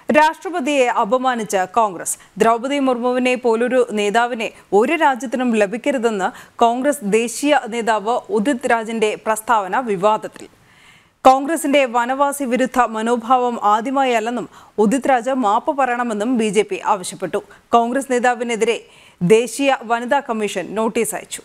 രാഷ്ട്രപതിയെ അപമാനിച്ച കോൺഗ്രസ് ദ്രൗപദി മുർമുവിനെ പോലൊരു നേതാവിനെ ഒരു രാജ്യത്തിനും ലഭിക്കരുതെന്ന് കോൺഗ്രസ് ദേശീയ നേതാവ് ഉദിത് രാജിന്റെ പ്രസ്താവന വിവാദത്തിൽ കോൺഗ്രസിന്റെ വനവാസി വിരുദ്ധ മനോഭാവം ആദ്യമായല്ലെന്നും ഉദിത് രാജ് മാപ്പ് പറയണമെന്നും ബി ജെ പി ആവശ്യപ്പെട്ടു കോൺഗ്രസ് നേതാവിനെതിരെ ദേശീയ വനിതാ കമ്മീഷൻ നോട്ടീസ് അയച്ചു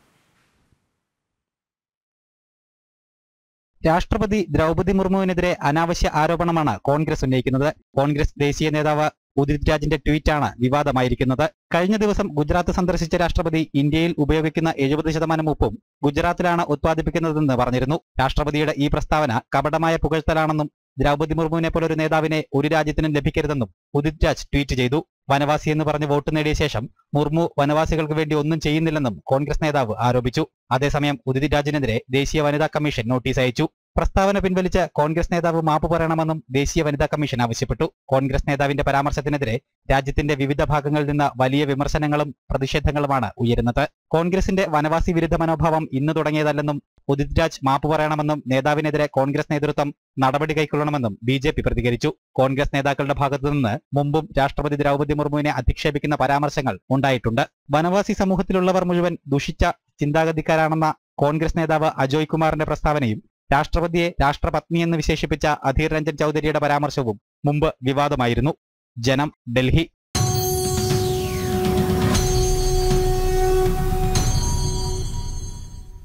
രാഷ്ട്രപതി ദ്രൗപദി മുർമുവിനെതിരെ അനാവശ്യ ആരോപണമാണ് കോൺഗ്രസ് ഉന്നയിക്കുന്നത് കോൺഗ്രസ് ദേശീയ നേതാവ് ഉദിത് രാജിന്റെ ട്വീറ്റാണ് വിവാദമായിരിക്കുന്നത് കഴിഞ്ഞ ദിവസം ഗുജറാത്ത് സന്ദർശിച്ച രാഷ്ട്രപതി ഇന്ത്യയിൽ ഉപയോഗിക്കുന്ന എഴുപത് ശതമാനം ഉപ്പും ഗുജറാത്തിലാണ് ഉത്പാദിപ്പിക്കുന്നതെന്ന് പറഞ്ഞിരുന്നു രാഷ്ട്രപതിയുടെ ഈ പ്രസ്താവന കപടമായ പുകഴ്ത്തലാണെന്നും ദ്രൗപദി മുർമുവിനെ പോലൊരു നേതാവിനെ ഒരു രാജ്യത്തിനും ലഭിക്കരുതെന്നും ഉദിത് രാജ് ട്വീറ്റ് ചെയ്തു വനവാസി എന്ന് പറഞ്ഞ് വോട്ട് നേടിയ ശേഷം മുർമു വനവാസികൾക്ക് വേണ്ടി ഒന്നും ചെയ്യുന്നില്ലെന്നും കോൺഗ്രസ് നേതാവ് ആരോപിച്ചു അതേസമയം ഉദിത് രാജിനെതിരെ ദേശീയ വനിതാ കമ്മീഷൻ നോട്ടീസ് അയച്ചു പ്രസ്താവന പിൻവലിച്ച് കോൺഗ്രസ് നേതാവ് മാപ്പ് പറയണമെന്നും ദേശീയ വനിതാ കമ്മീഷൻ ആവശ്യപ്പെട്ടു കോൺഗ്രസ് നേതാവിന്റെ പരാമർശത്തിനെതിരെ രാജ്യത്തിന്റെ വിവിധ ഭാഗങ്ങളിൽ നിന്ന് വലിയ വിമർശനങ്ങളും പ്രതിഷേധങ്ങളുമാണ് ഉയരുന്നത് കോൺഗ്രസിന്റെ വനവാസി വിരുദ്ധ മനോഭാവം ഇന്ന് തുടങ്ങിയതല്ലെന്നും ഉദിത് രാജ് മാപ്പ് പറയണമെന്നും നേതാവിനെതിരെ കോൺഗ്രസ് നേതൃത്വം നടപടി കൈക്കൊള്ളണമെന്നും ബി ജെ പി പ്രതികരിച്ചു കോൺഗ്രസ് നേതാക്കളുടെ ഭാഗത്തുനിന്ന് മുമ്പും രാഷ്ട്രപതി ദ്രൗപദി മുർമുവിനെ അധിക്ഷേപിക്കുന്ന പരാമർശങ്ങൾ ഉണ്ടായിട്ടുണ്ട് വനവാസി സമൂഹത്തിലുള്ളവർ മുഴുവൻ ദുഷിച്ച ചിന്താഗതിക്കാരാണെന്ന കോൺഗ്രസ് നേതാവ് അജോയ് കുമാറിന്റെ പ്രസ്താവനയും രാഷ്ട്രപതിയെ രാഷ്ട്രപത്നി എന്ന് വിശേഷിപ്പിച്ച അധീർ രഞ്ജൻ ചൌധരിയുടെ പരാമർശവും മുമ്പ് വിവാദമായിരുന്നു ജനം ഡൽഹി